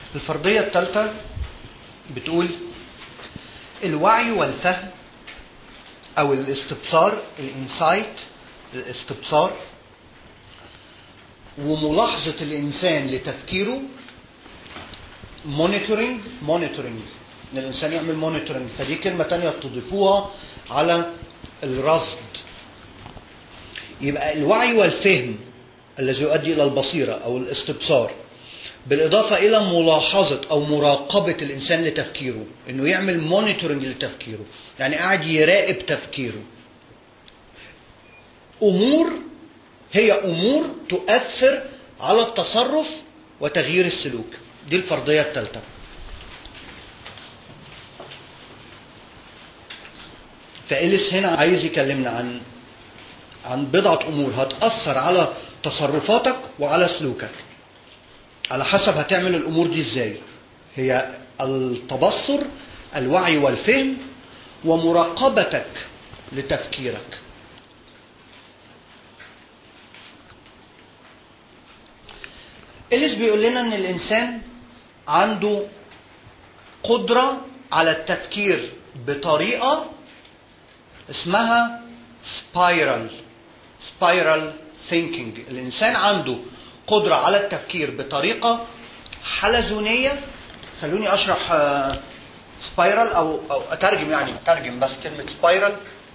الفرضية الثالثة بتقول الوعي والفهم أو الاستبصار الانسايت الاستبصار وملاحظة الإنسان لتفكيره مونيتورنج مونيتورنج ان الانسان يعمل مونيتورنج فدي كلمه تانية تضيفوها على الرصد يبقى الوعي والفهم الذي يؤدي الى البصيره او الاستبصار بالاضافه الى ملاحظه او مراقبه الانسان لتفكيره انه يعمل مونيتورنج لتفكيره يعني قاعد يراقب تفكيره امور هي امور تؤثر على التصرف وتغيير السلوك دي الفرضيه الثالثه فإليس هنا عايز يكلمنا عن عن بضعة أمور هتأثر على تصرفاتك وعلى سلوكك على حسب هتعمل الأمور دي إزاي هي التبصر الوعي والفهم ومراقبتك لتفكيرك إليس بيقول لنا إن الإنسان عنده قدرة على التفكير بطريقة اسمها سبايرال سبايرال ثينكينج الانسان عنده قدره على التفكير بطريقه حلزونيه خلوني اشرح سبايرال او او اترجم يعني اترجم بس كلمه سبايرال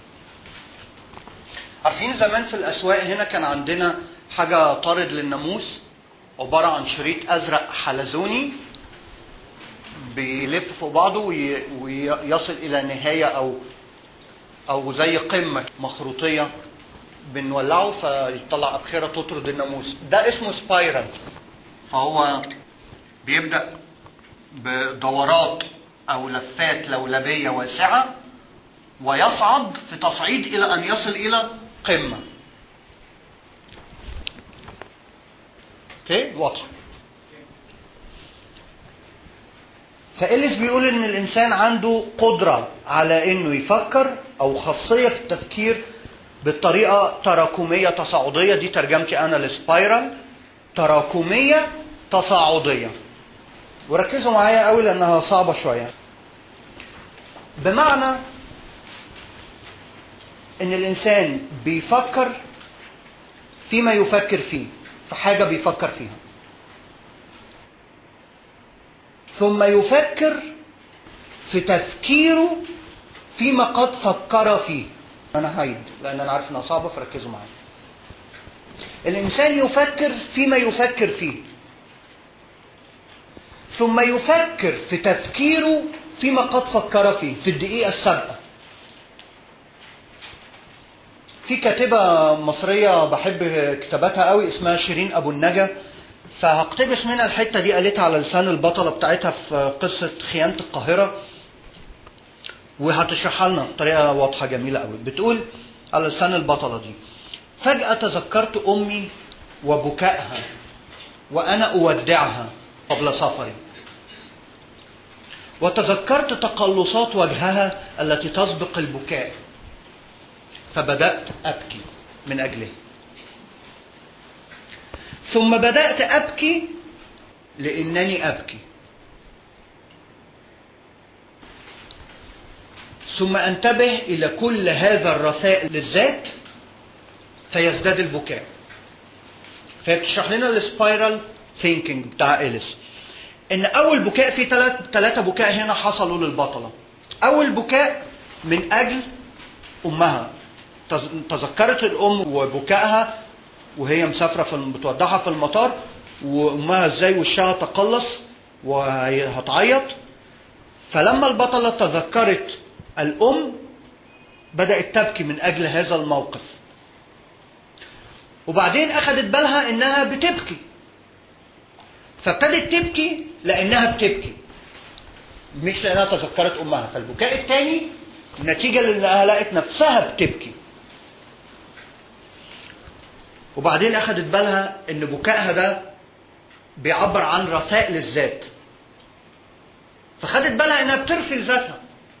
عارفين زمان في الاسواق هنا كان عندنا حاجه طارد للناموس عباره عن شريط ازرق حلزوني بيلف فوق بعضه ويصل الى نهايه او او زي قمه مخروطيه بنولعه فيطلع ابخره تطرد الناموس ده اسمه سبايرال فهو بيبدا بدورات او لفات لولبيه واسعه ويصعد في تصعيد الى ان يصل الى قمه اوكي واضح فإليس بيقول ان الانسان عنده قدره على انه يفكر او خاصيه في التفكير بالطريقه تراكميه تصاعديه دي ترجمتي انا لسبايرال تراكميه تصاعديه وركزوا معايا قوي لانها صعبه شويه بمعنى ان الانسان بيفكر فيما يفكر فيه في حاجه بيفكر فيها ثم يفكر في تفكيره فيما قد فكر فيه انا هعيد لان انا عارف انها صعبه فركزوا معايا الانسان يفكر فيما يفكر فيه ثم يفكر في تفكيره فيما قد فكر فيه في الدقيقه السابقه في كاتبة مصرية بحب كتاباتها قوي اسمها شيرين أبو النجا فهقتبس منها الحتة دي قالتها على لسان البطلة بتاعتها في قصة خيانة القاهرة وهتشرحها لنا بطريقة واضحة جميلة قوي بتقول على لسان البطلة دي فجأة تذكرت أمي وبكائها وأنا أودعها قبل سفري وتذكرت تقلصات وجهها التي تسبق البكاء فبدأت أبكي من أجله ثم بدأت أبكي لأنني أبكي ثم أنتبه إلى كل هذا الرثاء للذات فيزداد البكاء فهي بتشرح لنا السبايرال ثينكينج بتاع إليس إن أول بكاء في ثلاث ثلاثة بكاء هنا حصلوا للبطلة أول بكاء من أجل أمها تذكرت الأم وبكائها وهي مسافرة في بتودعها في المطار وأمها إزاي وشها تقلص وهتعيط فلما البطلة تذكرت الأم بدأت تبكي من أجل هذا الموقف وبعدين أخذت بالها إنها بتبكي فابتدت تبكي لأنها بتبكي مش لأنها تذكرت أمها فالبكاء الثاني نتيجة لأنها لقت نفسها بتبكي وبعدين أخذت بالها إن بكائها ده بيعبر عن رثاء للذات فخدت بالها إنها بترثي ذاتها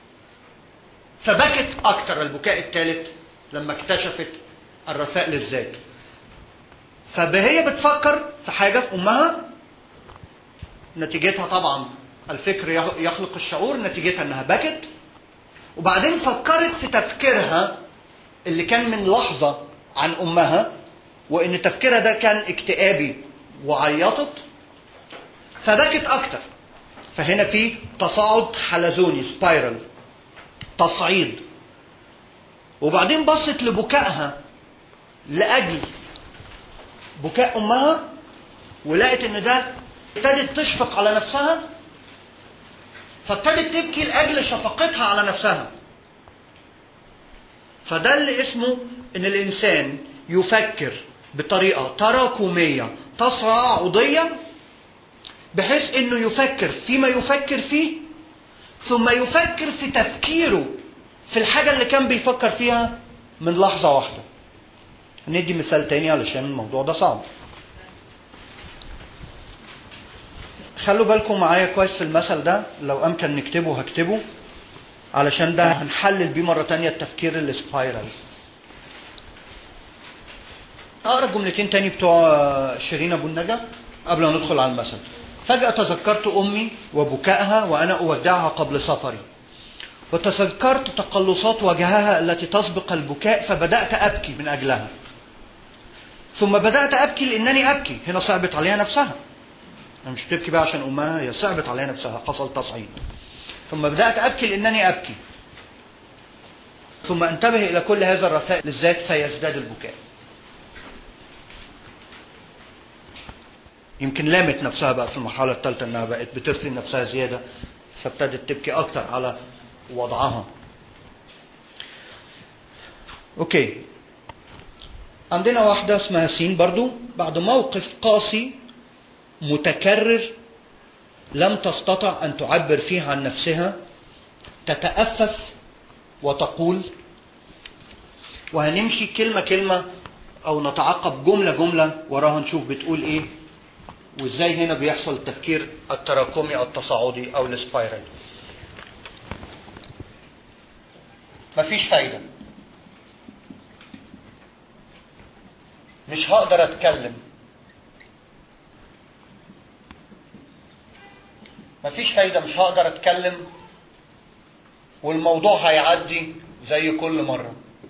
فبكت أكتر البكاء الثالث لما اكتشفت الرثاء للذات فهي بتفكر في حاجة في أمها نتيجتها طبعا الفكر يخلق الشعور نتيجتها انها بكت وبعدين فكرت في تفكيرها اللي كان من لحظة عن أمها وإن تفكيرها ده كان اكتئابي وعيطت فبكت أكتر فهنا في تصاعد حلزوني سبايرال تصعيد وبعدين بصت لبكائها لأجل بكاء أمها ولقت إن ده ابتدت تشفق على نفسها فابتدت تبكي لأجل شفقتها على نفسها فده اللي اسمه ان الانسان يفكر بطريقه تراكميه تصاعديه بحيث انه يفكر فيما يفكر فيه ثم يفكر في تفكيره في الحاجه اللي كان بيفكر فيها من لحظه واحده ندي مثال تاني علشان الموضوع ده صعب خلوا بالكم معايا كويس في المثل ده لو امكن نكتبه هكتبه علشان ده هنحلل بيه مرة تانية التفكير السبايرال اقرا جملتين تاني بتوع شيرين ابو النجا قبل ما ندخل على المثل فجأة تذكرت أمي وبكائها وأنا أودعها قبل سفري وتذكرت تقلصات وجهها التي تسبق البكاء فبدأت أبكي من أجلها ثم بدأت أبكي لأنني أبكي هنا صعبت عليها نفسها مش بتبكي بقى عشان أمها هي صعبت عليها نفسها حصل تصعيد ثم بدأت أبكي لأنني أبكي ثم انتبه إلى كل هذا الرثاء للذات فيزداد البكاء يمكن لامت نفسها بقى في المرحلة الثالثة إنها بقت بترثي نفسها زيادة فابتدت تبكي أكتر على وضعها أوكي عندنا واحدة اسمها سين برضو بعد موقف قاسي متكرر لم تستطع أن تعبر فيه عن نفسها تتأفف وتقول وهنمشي كلمة كلمة أو نتعقب جملة جملة وراها نشوف بتقول إيه وإزاي هنا بيحصل التفكير التراكمي التصاعدي أو السبايرال مفيش فايدة مش هقدر أتكلم مفيش فايدة مش هقدر أتكلم والموضوع هيعدي زي كل مرة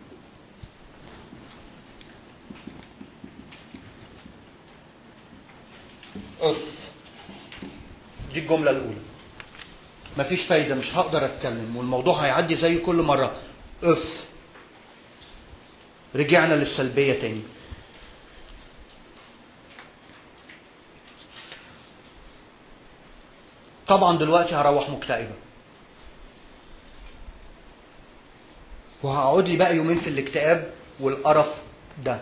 اف دي الجملة الأولى مفيش فايدة مش هقدر أتكلم والموضوع هيعدي زي كل مرة اف رجعنا للسلبية تاني طبعا دلوقتي هروح مكتئبة وهقعد لي بقى يومين في الاكتئاب والقرف ده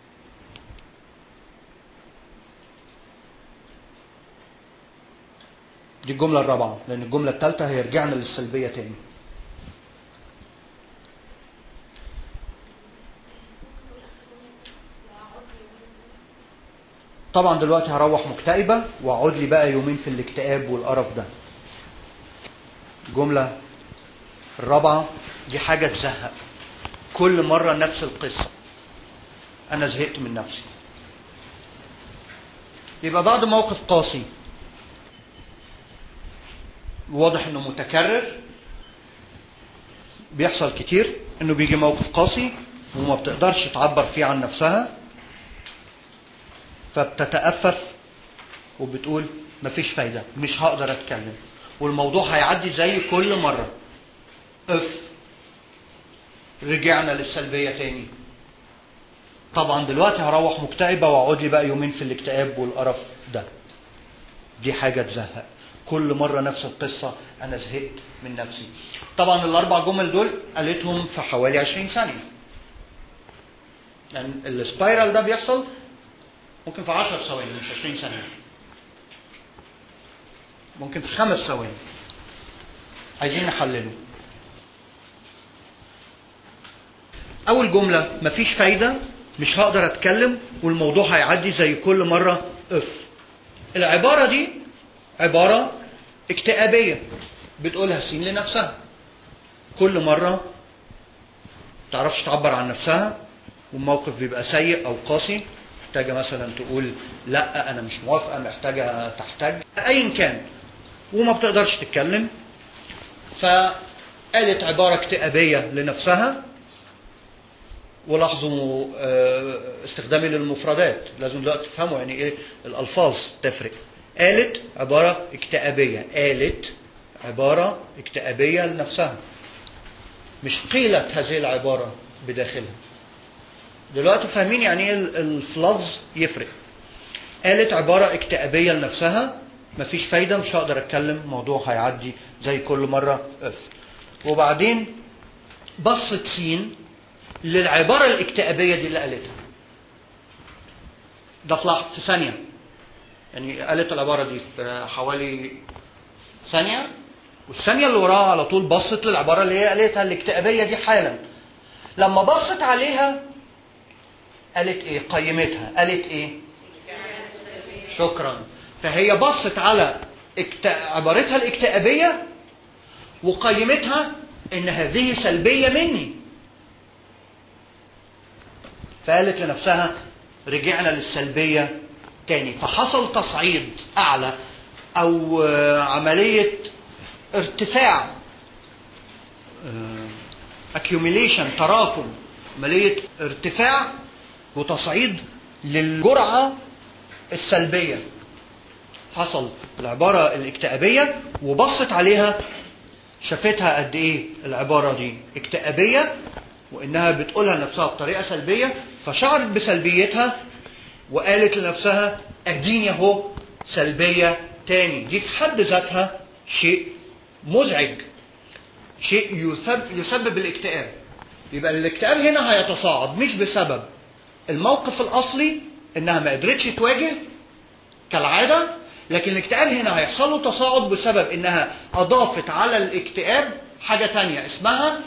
دي الجملة الرابعة لأن الجملة الثالثة هيرجعنا للسلبية تاني طبعا دلوقتي هروح مكتئبة واقعد لي بقى يومين في الاكتئاب والقرف ده الجملة الرابعة دي حاجة تزهق كل مرة نفس القصة أنا زهقت من نفسي يبقى بعد موقف قاسي واضح انه متكرر بيحصل كتير انه بيجي موقف قاسي وما بتقدرش تعبر فيه عن نفسها فبتتأفف وبتقول مفيش فايدة مش هقدر اتكلم والموضوع هيعدي زي كل مرة اف رجعنا للسلبية تاني طبعا دلوقتي هروح مكتئبة واقعد لي بقى يومين في الاكتئاب والقرف ده دي حاجة تزهق كل مرة نفس القصة أنا زهقت من نفسي طبعا الأربع جمل دول قالتهم في حوالي 20 ثانية يعني السبايرال ده بيحصل ممكن في 10 ثواني مش 20 ثانية ممكن في خمس ثواني عايزين نحلله أول جملة مفيش فايدة مش هقدر أتكلم والموضوع هيعدي زي كل مرة اف العبارة دي عبارة اكتئابية بتقولها سين لنفسها كل مرة تعرفش تعبر عن نفسها والموقف بيبقى سيء أو قاسي محتاجة مثلا تقول لا أنا مش موافقة محتاجة تحتاج أيا كان وما بتقدرش تتكلم فقالت عبارة اكتئابية لنفسها ولاحظوا آه، استخدامي للمفردات لازم دلوقتي تفهموا يعني ايه الالفاظ تفرق قالت عباره اكتئابيه قالت عباره اكتئابيه لنفسها مش قيلت هذه العباره بداخلها دلوقتي فاهمين يعني ايه ال- اللفظ يفرق قالت عباره اكتئابيه لنفسها مفيش فايده مش هقدر اتكلم موضوع هيعدي زي كل مره اف وبعدين بصت سين للعبارة الاكتئابية دي اللي قالتها ده في لحظة في ثانية يعني قالت العبارة دي في حوالي ثانية والثانية اللي وراها على طول بصت للعبارة اللي هي قالتها الاكتئابية دي حالا لما بصت عليها قالت ايه قيمتها قالت ايه شكرا فهي بصت على اكت... عبارتها الاكتئابية وقيمتها ان هذه سلبية مني فقالت لنفسها رجعنا للسلبية تاني فحصل تصعيد أعلى أو آه، عملية ارتفاع accumulation تراكم عملية ارتفاع وتصعيد للجرعة السلبية حصل العبارة الاكتئابية وبصت عليها شافتها قد ايه العبارة دي اكتئابية وانها بتقولها لنفسها بطريقة سلبية فشعرت بسلبيتها وقالت لنفسها اديني اهو سلبية تاني دي في حد ذاتها شيء مزعج شيء يسبب, يسبب الاكتئاب يبقى الاكتئاب هنا هيتصاعد مش بسبب الموقف الاصلي انها ما قدرتش تواجه كالعاده لكن الاكتئاب هنا هيحصل له تصاعد بسبب انها اضافت على الاكتئاب حاجه تانية اسمها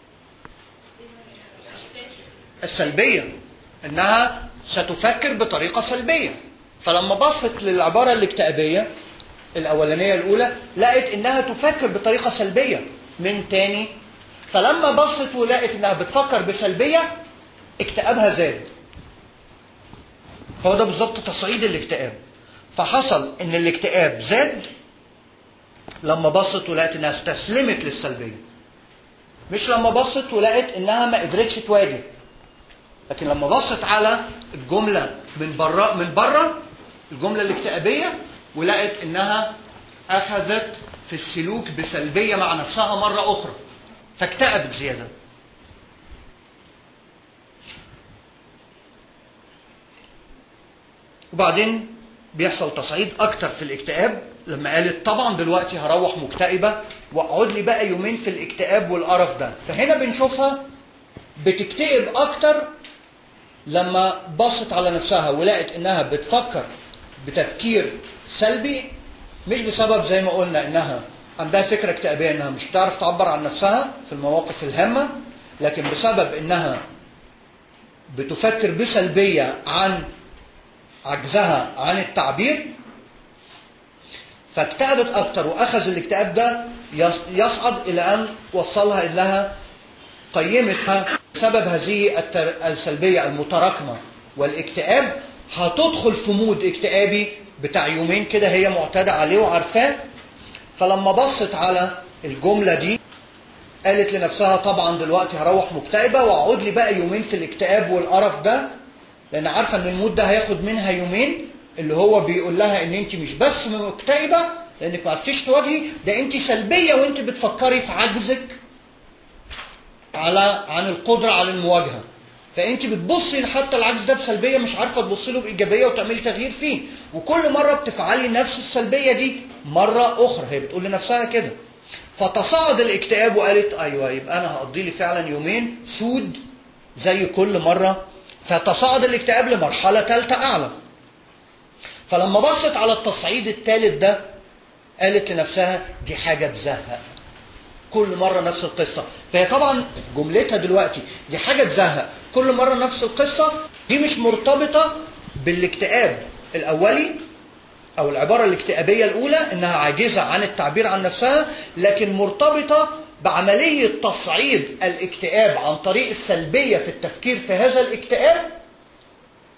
السلبيه انها ستفكر بطريقه سلبيه فلما بصت للعباره الاكتئابيه الاولانيه الاولى لقت انها تفكر بطريقه سلبيه من تاني فلما بصت ولقت انها بتفكر بسلبيه اكتئابها زاد هو ده بالظبط تصعيد الاكتئاب فحصل ان الاكتئاب زاد لما بصت ولقت انها استسلمت للسلبيه مش لما بصت ولقت انها ما قدرتش تواجه لكن لما بصت على الجمله من بره من بره الجمله الاكتئابيه ولقت انها اخذت في السلوك بسلبيه مع نفسها مره اخرى فاكتئبت زياده وبعدين بيحصل تصعيد اكتر في الاكتئاب لما قالت طبعا دلوقتي هروح مكتئبه واقعد لي بقى يومين في الاكتئاب والقرف ده فهنا بنشوفها بتكتئب اكتر لما بصت على نفسها ولقت انها بتفكر بتفكير سلبي مش بسبب زي ما قلنا انها عندها فكره اكتئابيه انها مش بتعرف تعبر عن نفسها في المواقف الهامه لكن بسبب انها بتفكر بسلبيه عن عجزها عن التعبير فاكتئبت اكتر واخذ الاكتئاب ده يصعد الى ان وصلها انها قيمتها بسبب هذه السلبيه المتراكمه والاكتئاب هتدخل في مود اكتئابي بتاع يومين كده هي معتاده عليه وعارفاه فلما بصت على الجمله دي قالت لنفسها طبعا دلوقتي هروح مكتئبه واقعد لي بقى يومين في الاكتئاب والقرف ده لان عارفه ان المود ده هياخد منها يومين اللي هو بيقول لها ان انت مش بس مكتئبه لانك ما عرفتيش تواجهي ده انت سلبيه وانت بتفكري في عجزك على عن القدره على المواجهه فانت بتبصي حتى العجز ده بسلبيه مش عارفه تبصي له بايجابيه وتعملي تغيير فيه وكل مره بتفعلي نفس السلبيه دي مره اخرى هي بتقول لنفسها كده فتصاعد الاكتئاب وقالت ايوه يبقى انا هقضي لي فعلا يومين سود زي كل مره فتصاعد الاكتئاب لمرحله ثالثه اعلى فلما بصت على التصعيد الثالث ده قالت لنفسها دي حاجه تزهق كل مرة نفس القصة فهي طبعا في جملتها دلوقتي دي حاجة تزهق كل مرة نفس القصة دي مش مرتبطة بالاكتئاب الأولي أو العبارة الاكتئابية الأولى إنها عاجزة عن التعبير عن نفسها لكن مرتبطة بعملية تصعيد الاكتئاب عن طريق السلبية في التفكير في هذا الاكتئاب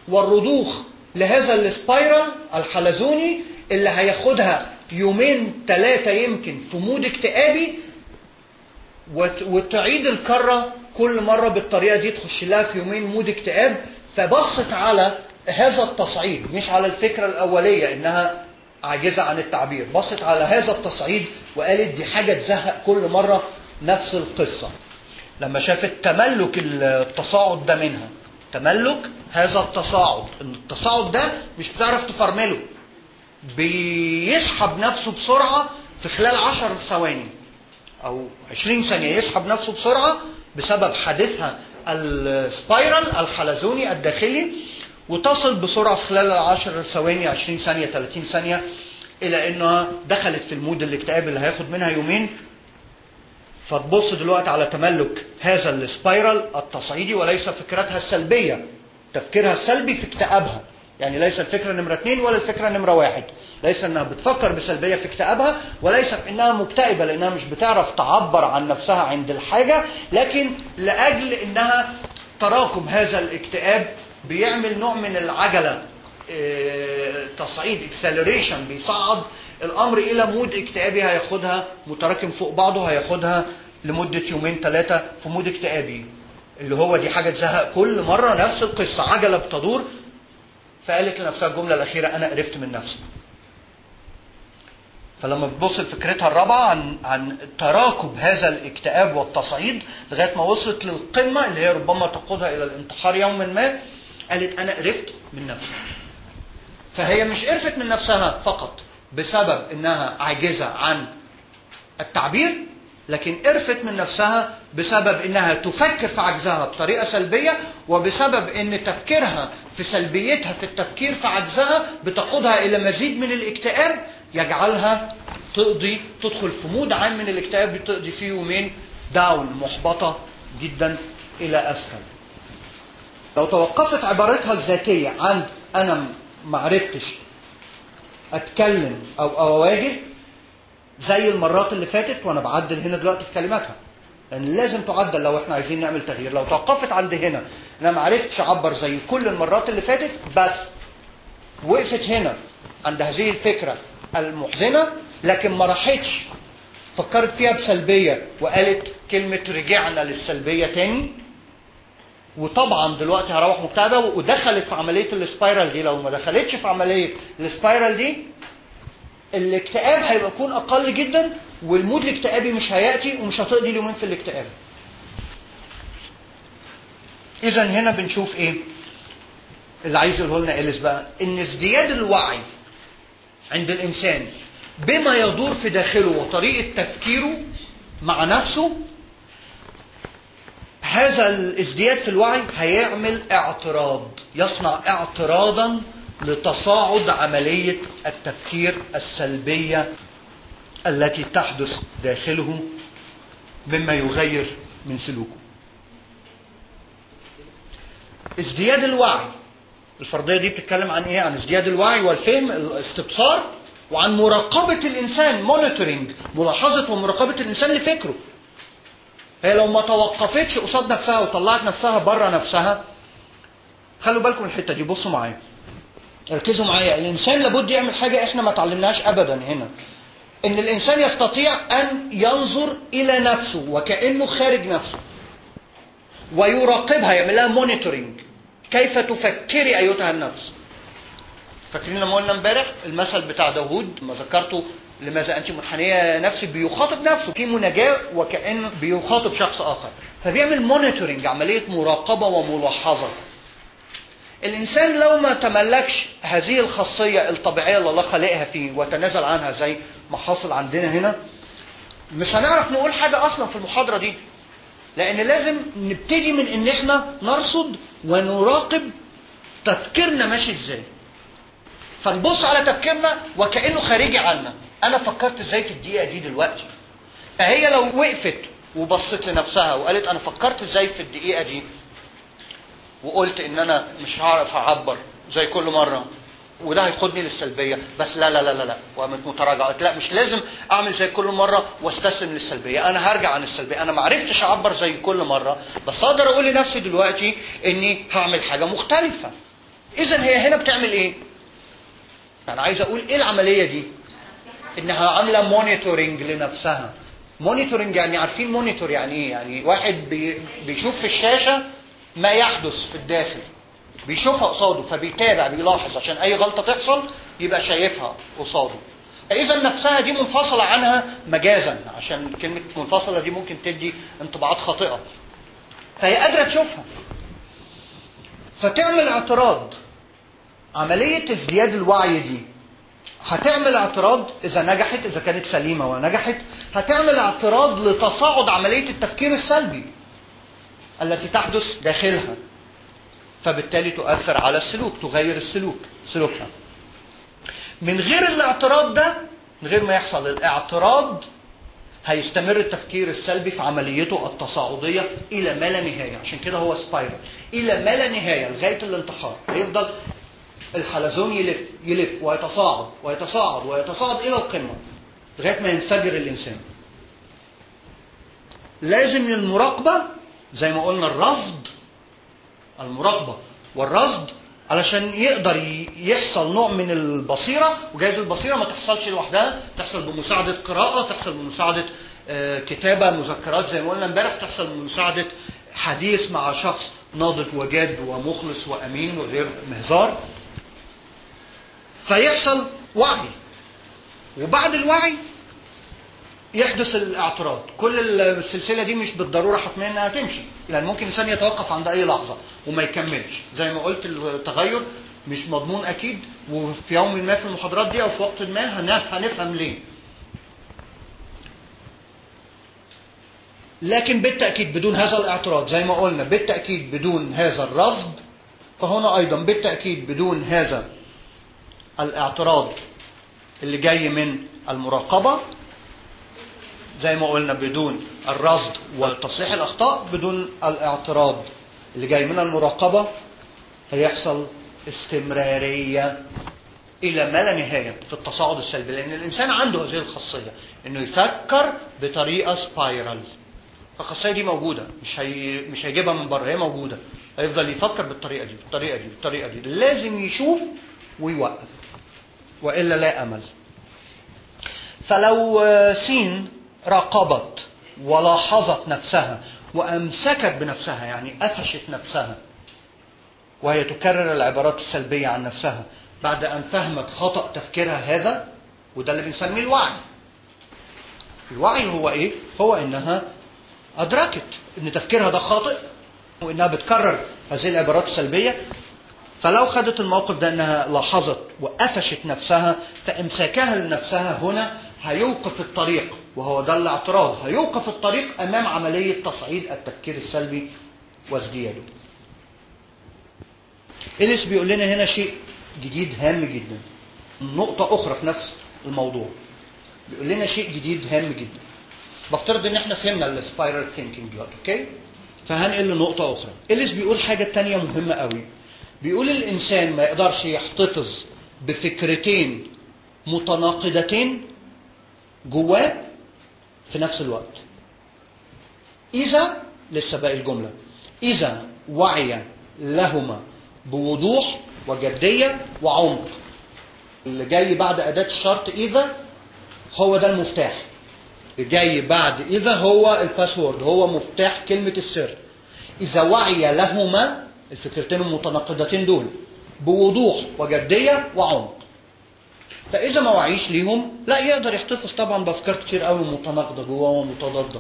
والرضوخ لهذا السبايرال الحلزوني اللي هياخدها يومين ثلاثة يمكن في مود اكتئابي وت- وتعيد الكرة كل مرة بالطريقة دي تخش لها في يومين مود اكتئاب فبصت على هذا التصعيد مش على الفكرة الأولية إنها عاجزة عن التعبير بصت على هذا التصعيد وقالت دي حاجة تزهق كل مرة نفس القصة لما شافت تملك التصاعد ده منها تملك هذا التصاعد ان التصاعد ده مش بتعرف تفرمله بيسحب نفسه بسرعة في خلال عشر ثواني أو 20 ثانية يسحب نفسه بسرعة بسبب حادثها السبايرال الحلزوني الداخلي وتصل بسرعة في خلال العشر ثواني 20 ثانية 30 ثانية إلى إنها دخلت في المود الاكتئاب اللي هياخد منها يومين فتبص دلوقتي على تملك هذا السبايرال التصعيدي وليس فكرتها السلبية تفكيرها السلبي في اكتئابها يعني ليس الفكرة نمرة اثنين ولا الفكرة نمرة واحد ليس انها بتفكر بسلبية في اكتئابها وليس في انها مكتئبة لانها مش بتعرف تعبر عن نفسها عند الحاجة لكن لاجل انها تراكم هذا الاكتئاب بيعمل نوع من العجلة اه، تصعيد اكسلريشن بيصعد الامر الى مود اكتئابي هياخدها متراكم فوق بعضه هياخدها لمدة يومين ثلاثة في مود اكتئابي اللي هو دي حاجة تزهق كل مرة نفس القصة عجلة بتدور فقالت لنفسها الجملة الأخيرة أنا قرفت من نفسي فلما بتبص لفكرتها الرابعة عن عن تراكب هذا الاكتئاب والتصعيد لغاية ما وصلت للقمة اللي هي ربما تقودها إلى الانتحار يوما ما قالت أنا قرفت من نفسي فهي مش قرفت من نفسها فقط بسبب انها عاجزه عن التعبير لكن قرفت من نفسها بسبب انها تفكر في عجزها بطريقه سلبيه وبسبب ان تفكيرها في سلبيتها في التفكير في عجزها بتقودها الى مزيد من الاكتئاب يجعلها تقضي تدخل في مود عام من الاكتئاب تقضي فيه يومين داون محبطه جدا الى اسفل. لو توقفت عبارتها الذاتيه عند انا معرفتش اتكلم او او اواجه زي المرات اللي فاتت وانا بعدل هنا دلوقتي في كلماتها لان يعني لازم تعدل لو احنا عايزين نعمل تغيير لو توقفت عند هنا انا ما عرفتش اعبر زي كل المرات اللي فاتت بس وقفت هنا عند هذه الفكره المحزنه لكن ما راحتش فكرت فيها بسلبيه وقالت كلمه رجعنا للسلبيه تاني وطبعا دلوقتي هروح مكتئبه ودخلت في عمليه السبايرال دي لو ما دخلتش في عمليه السبايرال دي الاكتئاب هيبقى يكون اقل جدا والمود الاكتئابي مش هياتي ومش هتقضي اليومين في الاكتئاب. اذا هنا بنشوف ايه؟ اللي عايز يقوله لنا اليس بقى ان ازدياد الوعي عند الانسان بما يدور في داخله وطريقه تفكيره مع نفسه هذا الازدياد في الوعي هيعمل اعتراض يصنع اعتراضا لتصاعد عملية التفكير السلبية التي تحدث داخله مما يغير من سلوكه ازدياد الوعي الفرضية دي بتتكلم عن ايه؟ عن ازدياد الوعي والفهم الاستبصار وعن مراقبة الإنسان مونيتورنج ملاحظة ومراقبة الإنسان لفكره هي لو ما توقفتش قصاد نفسها وطلعت نفسها بره نفسها خلوا بالكم من الحته دي بصوا معايا ركزوا معايا الانسان لابد يعمل حاجه احنا ما اتعلمناهاش ابدا هنا ان الانسان يستطيع ان ينظر الى نفسه وكانه خارج نفسه ويراقبها يعمل لها مونيتورنج كيف تفكري ايتها النفس فاكرين لما قلنا امبارح المثل بتاع داوود ما ذكرته لماذا انت منحنيه نفسي بيخاطب نفسه في مناجاه وكانه بيخاطب شخص اخر فبيعمل مونيتورنج عمليه مراقبه وملاحظه الانسان لو ما تملكش هذه الخاصيه الطبيعيه اللي الله خلقها فيه وتنازل عنها زي ما حصل عندنا هنا مش هنعرف نقول حاجه اصلا في المحاضره دي لان لازم نبتدي من ان احنا نرصد ونراقب تفكيرنا ماشي ازاي فنبص على تفكيرنا وكانه خارجي عنا انا فكرت ازاي في الدقيقه دي دلوقتي فهي لو وقفت وبصت لنفسها وقالت انا فكرت ازاي في الدقيقه دي وقلت ان انا مش هعرف اعبر زي كل مره وده هيقودني للسلبيه بس لا لا لا لا لا وقامت متراجعه قلت لا مش لازم اعمل زي كل مره واستسلم للسلبيه انا هرجع عن السلبيه انا ما عرفتش اعبر زي كل مره بس اقدر اقول لنفسي دلوقتي اني هعمل حاجه مختلفه اذا هي هنا بتعمل ايه انا عايز اقول ايه العمليه دي انها عامله مونيتورنج لنفسها مونيتورنج يعني عارفين مونيتور يعني ايه يعني واحد بي بيشوف في الشاشه ما يحدث في الداخل بيشوفها قصاده فبيتابع بيلاحظ عشان اي غلطه تحصل يبقى شايفها قصاده اذا نفسها دي منفصله عنها مجازا عشان كلمه منفصله دي ممكن تدي انطباعات خاطئه فهي قادره تشوفها فتعمل اعتراض عمليه ازدياد الوعي دي هتعمل اعتراض اذا نجحت اذا كانت سليمه ونجحت هتعمل اعتراض لتصاعد عمليه التفكير السلبي التي تحدث داخلها فبالتالي تؤثر على السلوك تغير السلوك سلوكها من غير الاعتراض ده من غير ما يحصل الاعتراض هيستمر التفكير السلبي في عمليته التصاعديه الى ما لا نهايه عشان كده هو سبايرال الى ما لا نهايه لغايه الانتحار هيفضل الحلزون يلف يلف ويتصاعد ويتصاعد ويتصاعد الى القمه لغايه ما ينفجر الانسان لازم المراقبه زي ما قلنا الرصد المراقبه والرصد علشان يقدر يحصل نوع من البصيره وجايز البصيره ما تحصلش لوحدها تحصل بمساعده قراءه تحصل بمساعده كتابه مذكرات زي ما قلنا امبارح تحصل بمساعده حديث مع شخص ناضج وجاد ومخلص وامين وغير مهزار فيحصل وعي وبعد الوعي يحدث الاعتراض كل السلسله دي مش بالضروره حتميا انها تمشي لان ممكن الانسان يتوقف عند اي لحظه وما يكملش زي ما قلت التغير مش مضمون اكيد وفي يوم ما في المحاضرات دي او في وقت ما هنفهم ليه لكن بالتاكيد بدون هذا الاعتراض زي ما قلنا بالتاكيد بدون هذا الرصد فهنا ايضا بالتاكيد بدون هذا الاعتراض اللي جاي من المراقبه زي ما قلنا بدون الرصد وتصحيح الاخطاء بدون الاعتراض اللي جاي من المراقبه هيحصل استمراريه الى ما لا نهايه في التصاعد السلبي لان الانسان عنده هذه الخاصيه انه يفكر بطريقه سبايرال الخاصيه دي موجوده مش هي مش هيجيبها من بره هي موجوده هيفضل يفكر بالطريقه دي بالطريقه دي بالطريقه دي لازم يشوف ويوقف والا لا امل فلو سين راقبت ولاحظت نفسها وامسكت بنفسها يعني قفشت نفسها وهي تكرر العبارات السلبيه عن نفسها بعد ان فهمت خطا تفكيرها هذا وده اللي بنسميه الوعي الوعي هو ايه هو انها ادركت ان تفكيرها ده خاطئ وانها بتكرر هذه العبارات السلبيه فلو خدت الموقف ده انها لاحظت وقفشت نفسها فامساكها لنفسها هنا هيوقف الطريق وهو ده الاعتراض هيوقف الطريق امام عمليه تصعيد التفكير السلبي وازدياده. إليس بيقول لنا هنا شيء جديد هام جدا. نقطة أخرى في نفس الموضوع. بيقول لنا شيء جديد هام جدا. بفترض إن إحنا فهمنا السبايرال ثينكينج دلوقتي، أوكي؟ فهنقل لنقطة أخرى. إليس بيقول حاجة تانية مهمة قوي. بيقول الإنسان ما يقدرش يحتفظ بفكرتين متناقضتين جواه في نفس الوقت إذا لسه باقي الجملة إذا وعي لهما بوضوح وجدية وعمق اللي جاي بعد أداة الشرط إذا هو ده المفتاح اللي جاي بعد إذا هو الباسورد هو مفتاح كلمة السر إذا وعي لهما الفكرتين المتناقضتين دول بوضوح وجدية وعمق فاذا ما وعيش ليهم لا يقدر يحتفظ طبعا بافكار كتير قوي متناقضه جواه ومتضاده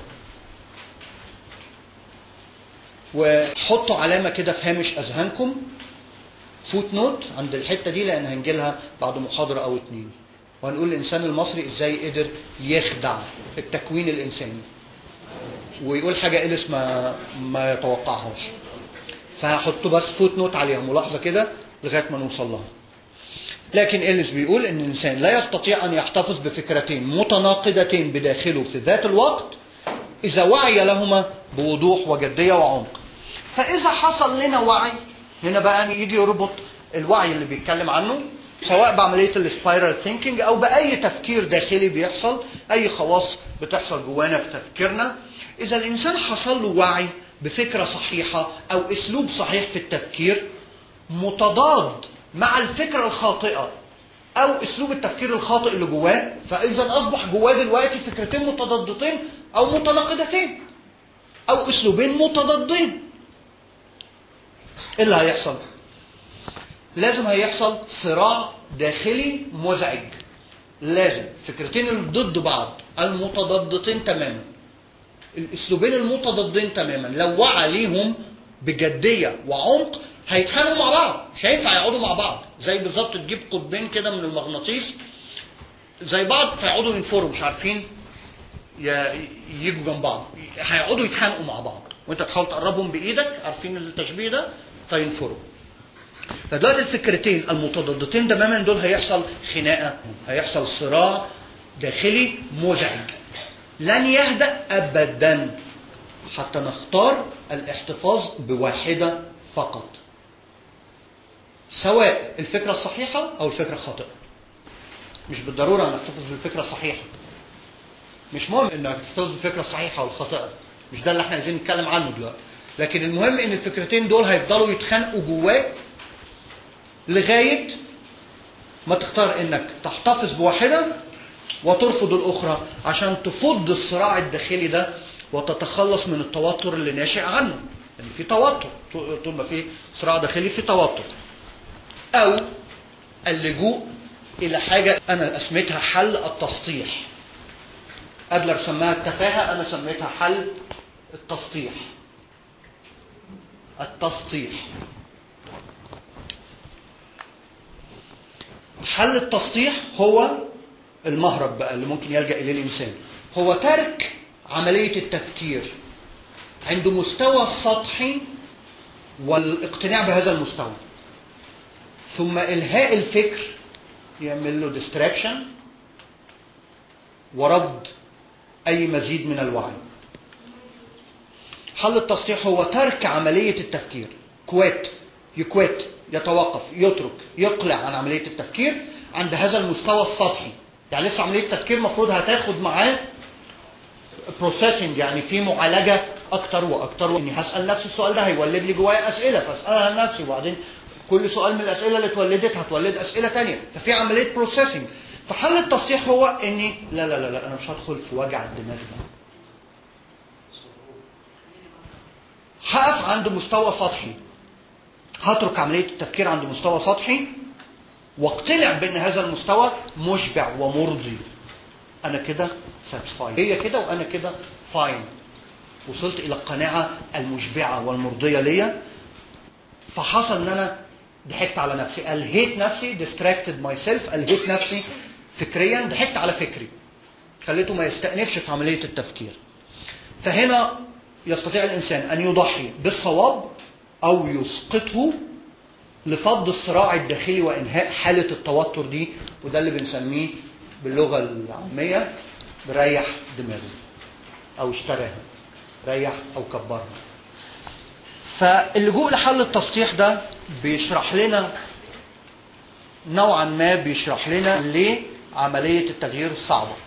وحطوا علامه كده في هامش اذهانكم فوت نوت عند الحته دي لان هنجي لها بعد محاضره او اتنين وهنقول الانسان المصري ازاي قدر يخدع التكوين الانساني ويقول حاجه إليس ما ما يتوقعهاش فهحط بس فوت نوت عليها ملاحظه كده لغايه ما نوصل لها لكن إليس بيقول ان الانسان لا يستطيع ان يحتفظ بفكرتين متناقضتين بداخله في ذات الوقت اذا وعي لهما بوضوح وجديه وعمق فاذا حصل لنا وعي هنا بقى يجي يربط الوعي اللي بيتكلم عنه سواء بعمليه السبايرال ثينكينج او باي تفكير داخلي بيحصل اي خواص بتحصل جوانا في تفكيرنا اذا الانسان حصل له وعي بفكره صحيحه او اسلوب صحيح في التفكير متضاد مع الفكره الخاطئه او اسلوب التفكير الخاطئ اللي جواه فاذا اصبح جواه دلوقتي فكرتين متضادتين او متناقضتين او اسلوبين متضادين ايه اللي هيحصل لازم هيحصل صراع داخلي مزعج لازم فكرتين اللي ضد بعض المتضادتين تماما الاسلوبين المتضادين تماما لو وعى ليهم بجديه وعمق هيتخانقوا مع بعض مش هينفع يقعدوا مع بعض زي بالظبط تجيب قطبين كده من المغناطيس زي بعض فيقعدوا ينفروا مش عارفين ي- يجوا جنب بعض هيقعدوا يتخانقوا مع بعض وانت تحاول تقربهم بايدك عارفين التشبيه ده فينفروا فدلوقتي الفكرتين المتضادتين تماما دول هيحصل خناقه هيحصل صراع داخلي مزعج لن يهدأ ابدا حتى نختار الاحتفاظ بواحده فقط سواء الفكره الصحيحه او الفكره الخاطئه مش بالضروره انك تحتفظ بالفكره الصحيحه مش مهم انك تحتفظ بالفكره الصحيحه والخاطئه مش ده اللي احنا عايزين نتكلم عنه دلوقتي لكن المهم ان الفكرتين دول هيفضلوا يتخانقوا جواك لغايه ما تختار انك تحتفظ بواحده وترفض الاخرى عشان تفض الصراع الداخلي ده وتتخلص من التوتر اللي ناشئ عنه يعني في توتر طول ما في صراع داخلي في توتر او اللجوء الى حاجه انا اسميتها حل التسطيح ادلر سماها التفاهه انا سميتها حل التسطيح التسطيح حل التسطيح هو المهرب بقى اللي ممكن يلجا اليه الانسان هو ترك عمليه التفكير عند مستوى السطحي والاقتناع بهذا المستوى ثم الهاء الفكر يعمل له ديستراكشن ورفض اي مزيد من الوعي حل التسطيح هو ترك عمليه التفكير كويت يكويت يتوقف يترك يقلع عن عمليه التفكير عند هذا المستوى السطحي يعني لسه عمليه التفكير المفروض هتاخد معاه بروسيسنج يعني في معالجه اكتر واكتر اني هسال نفسي السؤال ده هيولد لي جوايا اسئله فاسالها لنفسي وبعدين كل سؤال من الاسئله اللي اتولدت هتولد اسئله تانية ففي عمليه بروسيسنج فحل التسطيح هو اني لا لا لا لا انا مش هدخل في وجع الدماغ ده هقف عند مستوى سطحي هترك عمليه التفكير عند مستوى سطحي واقتنع بان هذا المستوى مشبع ومرضي انا كده ساتسفايد هي كده وانا كده فاين وصلت الى القناعه المشبعه والمرضيه ليا فحصل ان انا ضحكت على نفسي الهيت نفسي distracted myself الهيت نفسي فكريا ضحكت على فكري خليته ما يستأنفش في عمليه التفكير فهنا يستطيع الانسان ان يضحي بالصواب او يسقطه لفض الصراع الداخلي وانهاء حاله التوتر دي وده اللي بنسميه باللغه العاميه بريح دماغه او اشتراها ريح او كبرها فاللجوء لحل التسطيح ده بيشرح لنا نوعا ما بيشرح لنا ليه عمليه التغيير الصعبه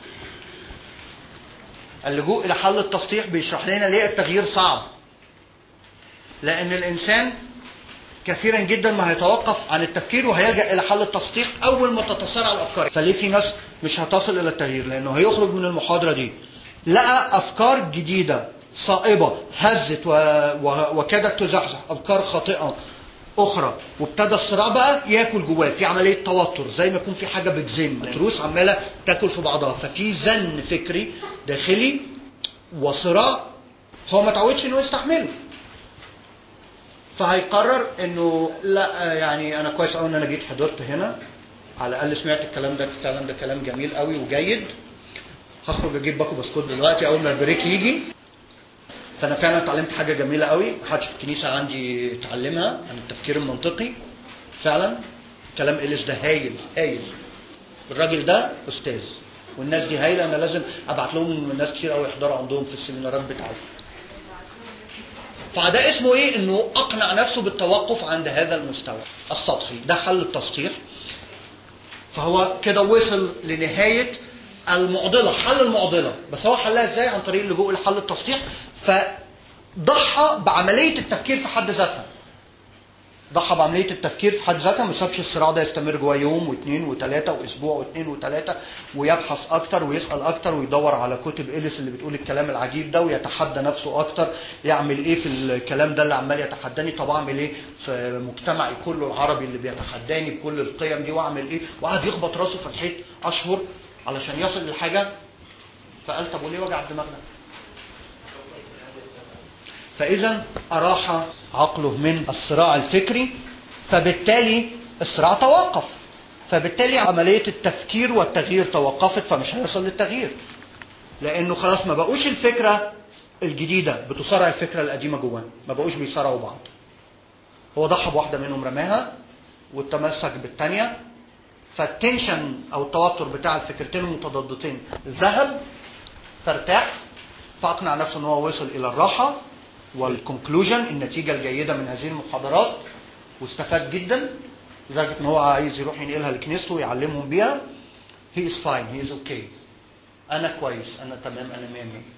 اللجوء الى حل التسطيح بيشرح لنا ليه التغيير صعب لان الانسان كثيرا جدا ما هيتوقف عن التفكير وهيلجا الى حل التسطيح اول ما تتصارع الافكار فليه في ناس مش هتصل الى التغيير لانه هيخرج من المحاضره دي لقى افكار جديده صائبه هزت و... و... وكادت تزحزح افكار خاطئه اخرى وابتدى الصراع بقى ياكل جواه في عمليه توتر زي ما يكون في حاجه بتزم تروس عماله تاكل في بعضها ففي زن فكري داخلي وصراع هو ما تعودش انه يستحمله فهيقرر انه لا يعني انا كويس قوي ان انا جيت حضرت هنا على الاقل سمعت الكلام ده فعلا ده كلام جميل قوي وجيد هخرج اجيب باكو بسكوت دلوقتي اول ما البريك يجي فانا فعلا اتعلمت حاجه جميله قوي محدش في الكنيسه عندي اتعلمها عن التفكير المنطقي فعلا كلام اليس ده هايل هايل الراجل ده استاذ والناس دي هايله انا لازم ابعت لهم ناس كتير قوي يحضروا عندهم في السيمينارات بتاعتهم فده اسمه ايه انه اقنع نفسه بالتوقف عند هذا المستوى السطحي ده حل التسطيح فهو كده وصل لنهايه المعضله حل المعضله بس هو حلها ازاي عن طريق اللجوء لحل التسطيح فضحى بعمليه التفكير في حد ذاتها ضحى بعمليه التفكير في حد ذاتها ما سابش الصراع ده يستمر جوه يوم واثنين وثلاثه واسبوع واثنين وثلاثه ويبحث اكتر ويسال اكتر ويدور على كتب اليس اللي بتقول الكلام العجيب ده ويتحدى نفسه اكتر يعمل ايه في الكلام ده اللي عمال يتحداني طب اعمل ايه في مجتمعي كله العربي اللي بيتحداني بكل القيم دي واعمل ايه وقعد يخبط راسه في الحيط اشهر علشان يصل لحاجه فقال طب وليه وجع الدماغ ده؟ فإذا أراح عقله من الصراع الفكري فبالتالي الصراع توقف فبالتالي عملية التفكير والتغيير توقفت فمش هيوصل للتغيير لأنه خلاص ما بقوش الفكرة الجديدة بتصارع الفكرة القديمة جواه ما بقوش بيصارعوا بعض هو ضحى بواحدة منهم رماها وتمسك بالتانية فالتنشن أو التوتر بتاع الفكرتين المتضادتين ذهب فارتاح فأقنع نفسه أن هو وصل إلى الراحة والكونكلوجن النتيجه الجيده من هذه المحاضرات واستفاد جدا لدرجه ان هو عايز يروح ينقلها لكنيسته ويعلمهم بيها هي از فاين هي از اوكي انا كويس انا تمام انا 100 100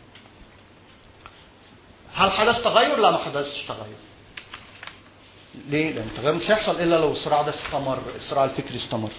هل حدث تغير؟ لا ما حدثش تغير ليه؟ لان التغير مش هيحصل الا لو الصراع ده استمر الصراع الفكري استمر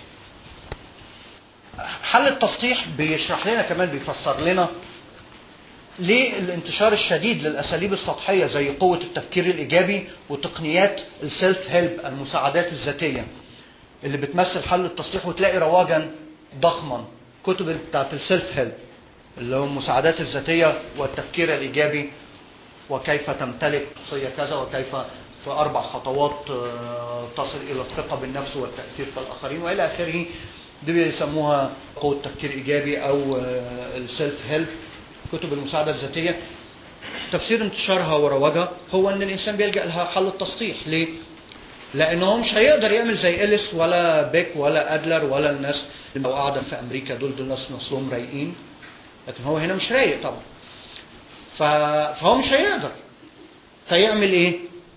حل التسطيح بيشرح لنا كمان بيفسر لنا ليه الانتشار الشديد للاساليب السطحيه زي قوه التفكير الايجابي وتقنيات السيلف هيلب المساعدات الذاتيه اللي بتمثل حل التصليح وتلاقي رواجا ضخما كتب بتاعت السيلف هيلب اللي هو المساعدات الذاتيه والتفكير الايجابي وكيف تمتلك شخصيه كذا وكيف في اربع خطوات تصل الى الثقه بالنفس والتاثير في الاخرين والى اخره دي بيسموها قوه تفكير ايجابي او السيلف هيلب كتب المساعدة الذاتية تفسير انتشارها ورواجها هو ان الانسان بيلجأ لها حل التسطيح ليه؟ لانه هو مش هيقدر يعمل زي إليس ولا بيك ولا ادلر ولا الناس اللي قاعدة في امريكا دول دول ناس نصهم رايقين لكن هو هنا مش رايق طبعا ف... فهو مش هيقدر فيعمل ايه؟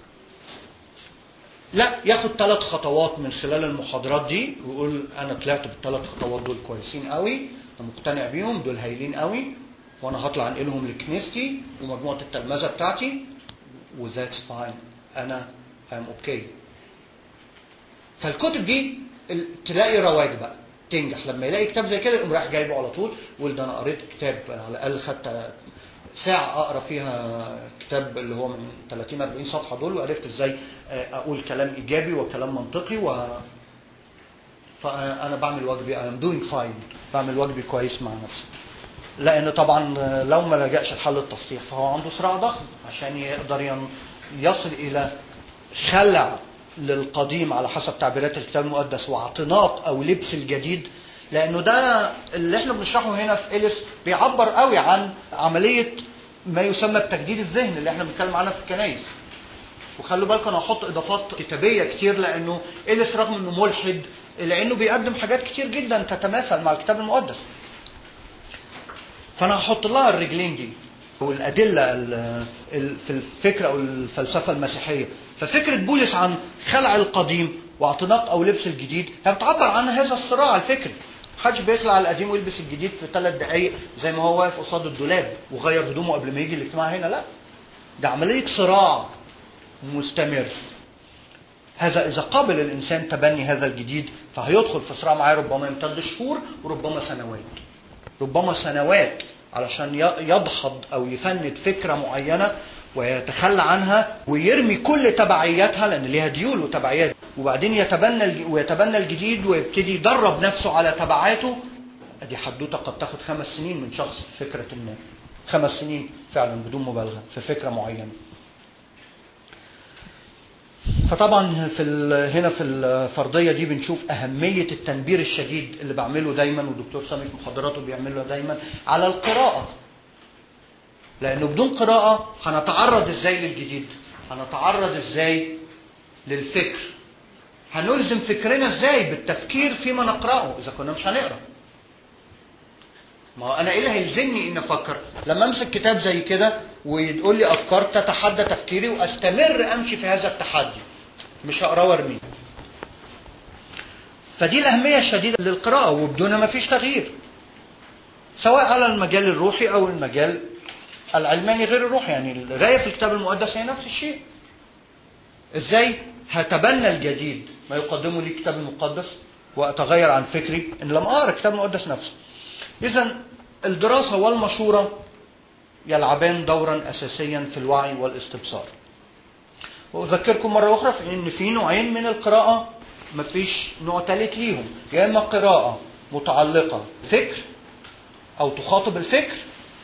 لا ياخد ثلاث خطوات من خلال المحاضرات دي ويقول انا طلعت بالثلاث خطوات دول كويسين قوي انا مقتنع بيهم دول هايلين قوي وانا هطلع انقلهم لكنيستي ومجموعه التلمذه بتاعتي وذاتس فاين انا ام اوكي okay. فالكتب دي تلاقي رواج بقى تنجح لما يلاقي كتاب زي كده يقوم رايح جايبه على طول يقول ده انا قريت كتاب أنا على الاقل خدت ساعة أقرأ فيها كتاب اللي هو من 30 40 صفحة دول وعرفت إزاي أقول كلام إيجابي وكلام منطقي و فأنا بعمل واجبي I'm doing fine بعمل واجبي كويس مع نفسي لان طبعا لو ما لجاش لحل التسطيح فهو عنده صراع ضخم عشان يقدر يصل الى خلع للقديم على حسب تعبيرات الكتاب المقدس واعتناق او لبس الجديد لانه ده اللي احنا بنشرحه هنا في اليس بيعبر قوي عن عمليه ما يسمى بتجديد الذهن اللي احنا بنتكلم عنها في الكنائس وخلوا بالكم انا هحط اضافات كتابيه كتير لانه اليس رغم انه ملحد الا انه بيقدم حاجات كتير جدا تتماثل مع الكتاب المقدس فانا هحط لها الرجلين دي والادله في الفكره او الفلسفه المسيحيه ففكره بولس عن خلع القديم واعتناق او لبس الجديد هي بتعبر عن هذا الصراع الفكري محدش بيخلع القديم ويلبس الجديد في ثلاث دقائق زي ما هو واقف قصاد الدولاب وغير هدومه قبل ما يجي الاجتماع هنا لا ده عمليه صراع مستمر هذا اذا قابل الانسان تبني هذا الجديد فهيدخل في صراع معاه ربما يمتد شهور وربما سنوات ربما سنوات علشان يدحض او يفند فكره معينه ويتخلى عنها ويرمي كل تبعياتها لان ليها ديول وتبعيات وبعدين يتبنى ويتبنى الجديد ويبتدي يدرب نفسه على تبعاته دي حدوته قد تاخد خمس سنين من شخص في فكره ما خمس سنين فعلا بدون مبالغه في فكره معينه فطبعا في هنا في الفرضيه دي بنشوف اهميه التنبير الشديد اللي بعمله دايما والدكتور سامي في محاضراته بيعمله دايما على القراءه لانه بدون قراءه هنتعرض ازاي للجديد هنتعرض ازاي للفكر هنلزم فكرنا ازاي بالتفكير فيما نقراه اذا كنا مش هنقرا ما هو انا ايه اللي هيلزمني ان افكر لما امسك كتاب زي كده ويقول لي افكار تتحدى تفكيري واستمر امشي في هذا التحدي مش هقراه وارميه فدي الاهميه الشديده للقراءه وبدونها ما فيش تغيير سواء على المجال الروحي او المجال العلماني غير الروحي يعني القرايه في الكتاب المقدس هي نفس الشيء ازاي هتبنى الجديد ما يقدمه لي الكتاب المقدس واتغير عن فكري ان لم اقرا الكتاب المقدس نفسه اذا الدراسه والمشوره يلعبان دورا اساسيا في الوعي والاستبصار واذكركم مره اخرى في ان في نوعين من القراءه مفيش نوع ثالث ليهم يا اما قراءه متعلقه فكر او تخاطب الفكر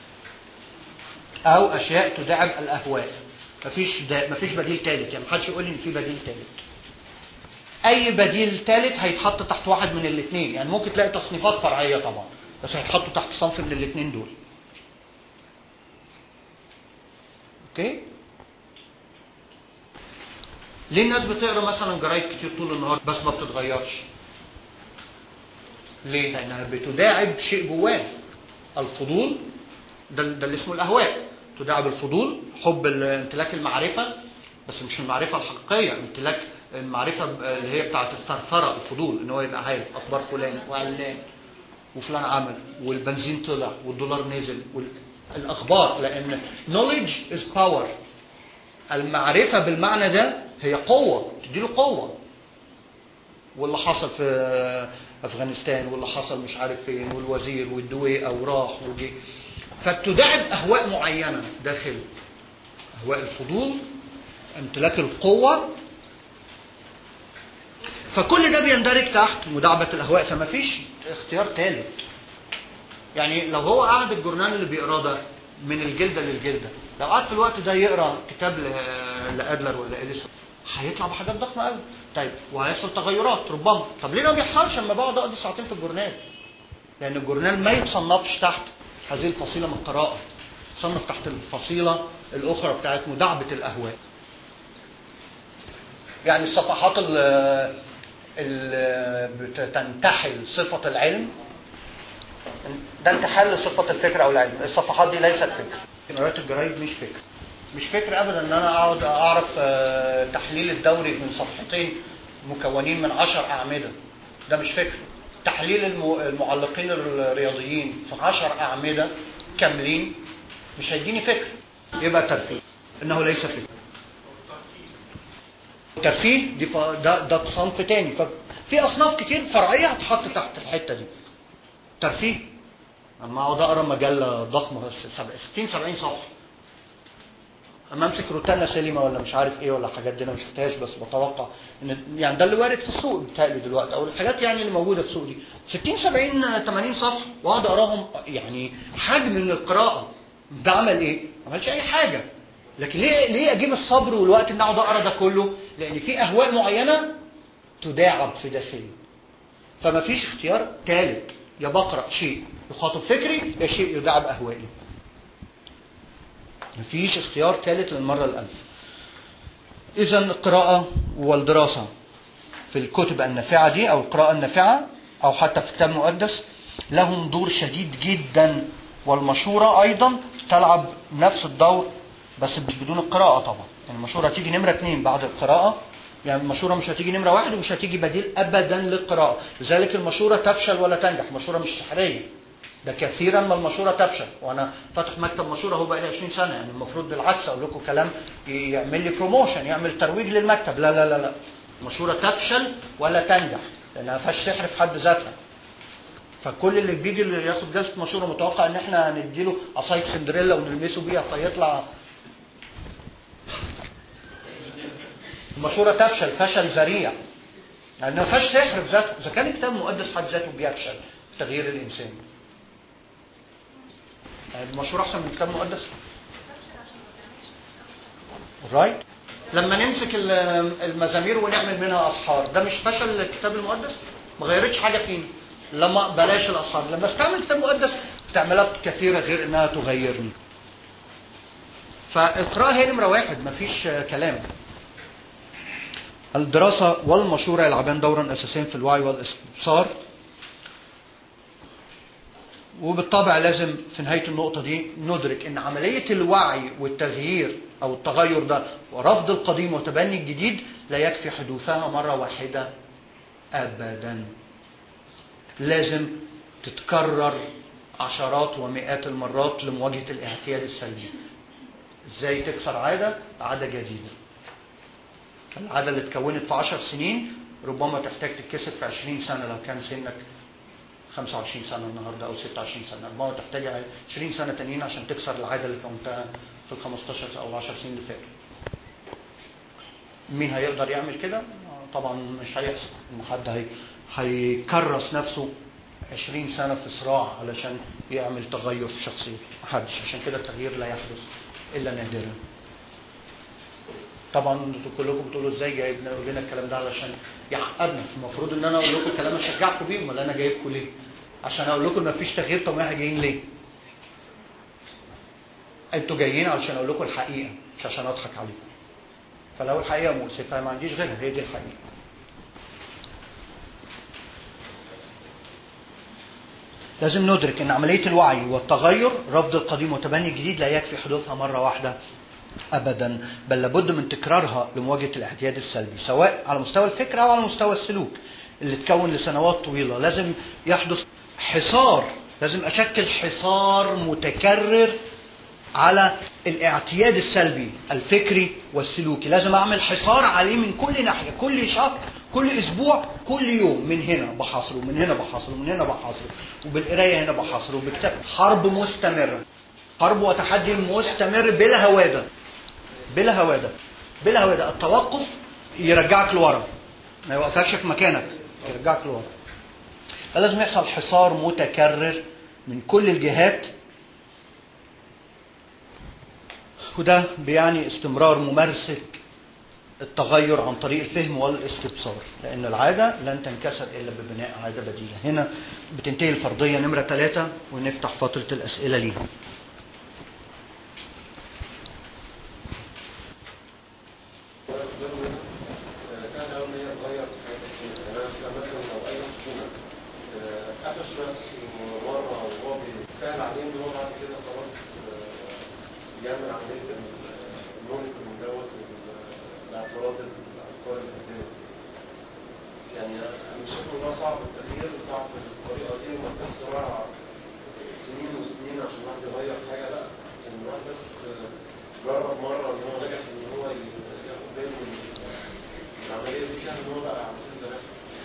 او اشياء تداعب الاهواء مفيش دا مفيش بديل ثالث يعني محدش يقول لي ان في بديل ثالث اي بديل ثالث هيتحط تحت واحد من الاثنين يعني ممكن تلاقي تصنيفات فرعيه طبعا بس هيتحطوا تحت صنف من الاثنين دول اوكي ليه الناس بتقرا مثلا جرايد كتير طول النهار بس ما بتتغيرش ليه لانها بتداعب شيء جواه الفضول ده, ده اللي اسمه الاهواء تداعب الفضول حب امتلاك المعرفه بس مش المعرفه الحقيقيه امتلاك المعرفه اللي هي بتاعت الثرثره الفضول ان هو يبقى عارف اخبار فلان وعلان وفلان عمل والبنزين طلع والدولار نزل والاخبار لان knowledge is power المعرفه بالمعنى ده هي قوه تديله قوه واللي حصل في افغانستان واللي حصل مش عارف فين والوزير والدويقه وراح وجه فبتداعب اهواء معينه داخله اهواء الفضول امتلاك القوه فكل ده بيندرج تحت مداعبه الاهواء فما فيش اختيار ثالث يعني لو هو قاعد الجورنال اللي بيقراه ده من الجلده للجلده لو قعد في الوقت ده يقرا كتاب لادلر ولا اليس هيطلع بحاجات ضخمه قوي طيب وهيحصل تغيرات ربما طب ليه ما بيحصلش لما بقعد اقضي ساعتين في الجورنال لان الجورنال ما يتصنفش تحت هذه الفصيله من القراءه يتصنف تحت الفصيله الاخرى بتاعت مداعبه الاهواء يعني الصفحات اللي, اللي بتنتحل صفه العلم ده انتحال لصفه الفكر او العلم الصفحات دي ليست فكر قراءه الجرايد مش فكر مش فكر ابدا ان انا اقعد اعرف تحليل الدوري من صفحتين مكونين من عشر اعمده ده مش فكر تحليل المعلقين الرياضيين في عشر اعمده كاملين مش هيديني فكر يبقى ترفيه انه ليس فكر الترفيه دي ف... ده ده صنف تاني ففي اصناف كتير فرعيه هتحط تحت الحته دي ترفيه اما اقعد اقرا مجله ضخمه 60 70 صفحه اما امسك روتانا سليمه ولا مش عارف ايه ولا الحاجات دي انا ما شفتهاش بس بتوقع ان يعني ده اللي وارد في السوق بتاعي دلوقتي او الحاجات يعني اللي موجوده في السوق دي 60 70 80 صفحه واقعد اقراهم يعني حجم من القراءه ده عمل ايه؟ ما عملش اي حاجه لكن ليه ليه اجيب الصبر والوقت ان اقعد اقرا ده كله؟ لان في اهواء معينه تداعب في داخلي فما فيش اختيار ثالث يا بقرا شيء يخاطب فكري يا شيء يداعب اهوائي مفيش اختيار ثالث للمرة الألف إذا القراءة والدراسة في الكتب النافعة دي أو القراءة النافعة أو حتى في كتاب مقدس لهم دور شديد جدا والمشورة أيضا تلعب نفس الدور بس مش بدون القراءة طبعا يعني المشورة هتيجي نمرة اثنين بعد القراءة يعني المشورة مش هتيجي نمرة واحد ومش هتيجي بديل أبدا للقراءة لذلك المشورة تفشل ولا تنجح المشورة مش سحرية ده كثيرا ما المشوره تفشل وانا فاتح مكتب مشوره هو بقى لي 20 سنه يعني المفروض بالعكس اقول لكم كلام يعمل لي بروموشن يعمل ترويج للمكتب لا لا لا لا المشوره تفشل ولا تنجح لانها ما فيهاش سحر في حد ذاتها فكل اللي بيجي اللي ياخد جلسه مشوره متوقع ان احنا هنديله عصايه سندريلا ونلمسه بيها فيطلع المشوره تفشل فشل ذريع لان ما فيهاش سحر في ذاتها اذا كان الكتاب المقدس حد ذاته بيفشل في تغيير الانسان المشهور احسن من الكتاب المقدس رايت لما نمسك المزامير ونعمل منها اسحار ده مش فشل الكتاب المقدس ما غيرتش حاجه فينا لما بلاش الاسحار لما استعمل الكتاب المقدس في تعميلات كثيره غير انها تغيرني فالقراءه هي نمره واحد مفيش كلام الدراسه والمشوره يلعبان دورا اساسيا في الوعي والاستبصار وبالطبع لازم في نهاية النقطة دي ندرك أن عملية الوعي والتغيير أو التغير ده ورفض القديم وتبني الجديد لا يكفي حدوثها مرة واحدة أبدا لازم تتكرر عشرات ومئات المرات لمواجهة الاعتياد السلبي ازاي تكسر عادة عادة جديدة العادة اللي اتكونت في 10 سنين ربما تحتاج تتكسر في 20 سنة لو كان سنك 25 سنة النهاردة أو 26 سنة ربما تحتاج 20 سنة تانيين عشان تكسر العادة اللي كونتها في ال 15 أو 10 سنين اللي فاتوا مين هيقدر يعمل كده؟ طبعا مش هيحصل ان حد هي هيكرس نفسه 20 سنة في صراع علشان يعمل تغير في شخصيته محدش عشان كده التغيير لا يحدث إلا نادرا طبعا انتوا كلكم بتقولوا ازاي جايبنا يقول لنا الكلام ده علشان يعقدنا المفروض ان انا اقول لكم كلام اشجعكم بيه امال انا جايبكم ليه عشان اقول لكم ان مفيش تغيير طب ما احنا جايين ليه انتوا جايين علشان اقول لكم الحقيقه مش عشان اضحك عليكم فلو الحقيقه مؤسفه ما عنديش غيرها هي دي الحقيقه لازم ندرك ان عمليه الوعي والتغير رفض القديم وتبني الجديد لا يكفي حدوثها مره واحده ابدا بل لابد من تكرارها لمواجهه الاعتياد السلبي سواء على مستوى الفكر او على مستوى السلوك اللي اتكون لسنوات طويله لازم يحدث حصار لازم اشكل حصار متكرر على الاعتياد السلبي الفكري والسلوكي لازم اعمل حصار عليه من كل ناحيه كل شهر كل اسبوع كل يوم من هنا بحاصره ومن هنا بحاصره ومن هنا بحاصره وبالقرايه هنا بحاصره وبكتاب حرب مستمره حرب وتحدي مستمر بلا هواده بلا هواده بلا هواده التوقف يرجعك لورا ما يوقفكش في مكانك يرجعك لورا فلازم يحصل حصار متكرر من كل الجهات وده بيعني استمرار ممارسة التغير عن طريق الفهم والاستبصار لأن العادة لن تنكسر إلا ببناء عادة بديلة هنا بتنتهي الفرضية نمرة ثلاثة ونفتح فترة الأسئلة ليها سهل قوي ان هي تغير في حاجات كتير يعني انا مثلا لو اي حكومه قفش نفسه مره وهو بي- سهل عليه ان هو بعد كده خلاص آه، يعمل عمليه الممكن من دوت والاعتراض الافكار اللي قدامه يعني انا شايف ان هو صعب التغيير صعب بالطريقه دي ومحتاج صراع سنين وسنين عشان الواحد يغير حاجه لا يعني الواحد بس آه، جرب مره ان هو نجح ان هو ياخد باله من العمليه دي سهل ان هو بقى عمليه زمان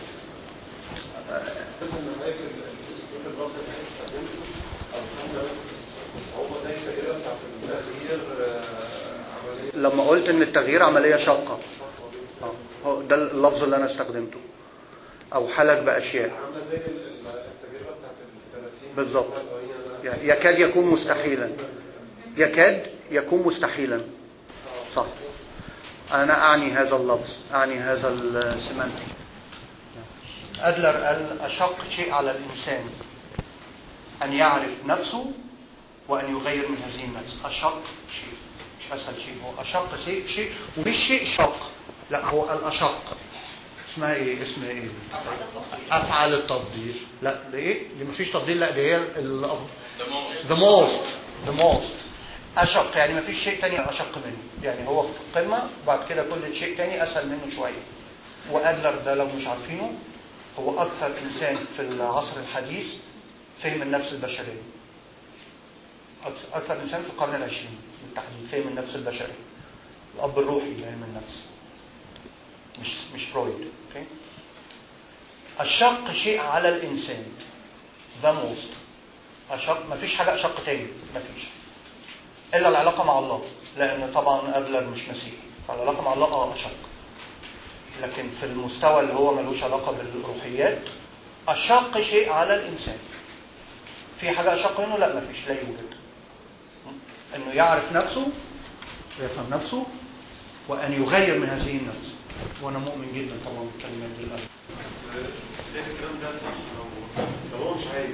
بس ان حضرتك الاسلوب اللفظ اللي حضرتك استخدمته او خدنا بس الصعوبه زي الدائره بتاعت التغيير آه، عمليه لما قلت إن التغيير عملية شاقة خطوه دي آه، هو ده اللفظ اللي أنا استخدمته أو حلك بأشياء عامله زي ال- ال- التجربه بتاعت ال 30 بالظبط. الأولانية ده. ي- يكاد يكون مستحيلا يكاد يكون مستحيلا صح أنا أعني هذا اللفظ أعني هذا السيمانتيك أدلر قال أشق شيء على الإنسان أن يعرف نفسه وأن يغير من هذه النفس أشق شيء مش أسهل شيء هو أشق شيء شيء ومش شيء شاق لا هو الأشق اسمها ايه اسم ايه افعال التفضيل لا ده ايه دي مفيش تفضيل لا دي هي الافضل the most the most أشق يعني ما فيش شيء تاني أشق منه يعني هو في القمة بعد كده كل شيء تاني أسهل منه شوية وأدلر ده لو مش عارفينه هو أكثر إنسان في العصر الحديث فهم النفس البشرية أكثر- أكثر إنسان في القرن العشرين بالتحديد فهم النفس البشرية الأب الروحي لعلم النفس مش مش فرويد أوكي الشق شيء على الإنسان the most أشق ما فيش حاجة أشق تاني ما فيش إلا العلاقة مع الله لأن طبعا أدلر مش مسيحي فالعلاقة مع الله اه أشق لكن في المستوى اللي هو ملوش علاقة بالروحيات أشق شيء على الإنسان في حاجة أشق منه لا ما فيش لا يوجد أنه يعرف نفسه ويفهم نفسه وأن يغير من هذه النفس وأنا مؤمن جدا طبعا بالكلمات دي الآن. بس ده الكلام ده صح لو لو هو مش عايز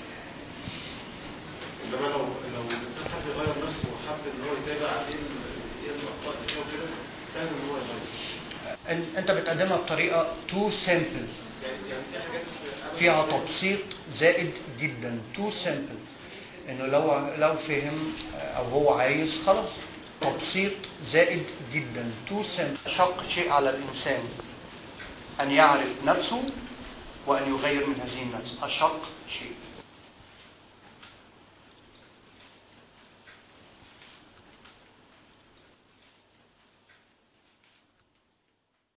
انما لو لو الانسان حب يغير نفسه وحب ان هو يتابع عليه ال- ايه الاخطاء اللي فيه وكده سهل ان هو يغير أن- أنت بتقدمها بطريقة تو سيمبل يعني يعني في حاجات فيها تبسيط زائد جدا تو سيمبل انه لو لو فهم او هو عايز خلاص تبسيط زائد جدا تو سيمبل شق شيء على الانسان ان يعرف نفسه وان يغير من هذه النفس اشق شيء